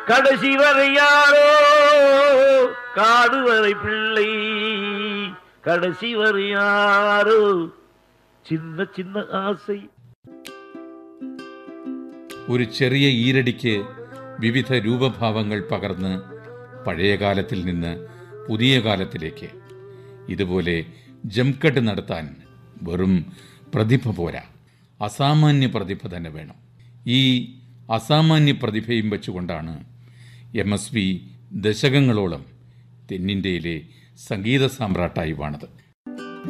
கடைசி வரை யாரோ காடு வரை பிள்ளை கடைசி வரை யாரோ சின்ன சின்ன ஆசை ഒരു ചെറിയ ഈരടിക്ക് വിവിധ രൂപഭാവങ്ങൾ പകർന്ന് പഴയ കാലത്തിൽ നിന്ന് പുതിയ കാലത്തിലേക്ക് ഇതുപോലെ ജംകട്ട് നടത്താൻ വെറും പ്രതിഭ പോരാ അസാമാന്യ പ്രതിഭ തന്നെ വേണം ഈ അസാമാന്യ പ്രതിഭയും വെച്ചുകൊണ്ടാണ് എം എസ് വി ദശകങ്ങളോളം തെന്നിന്ത്യയിലെ സംഗീത സാമ്രാട്ടായി വാണത്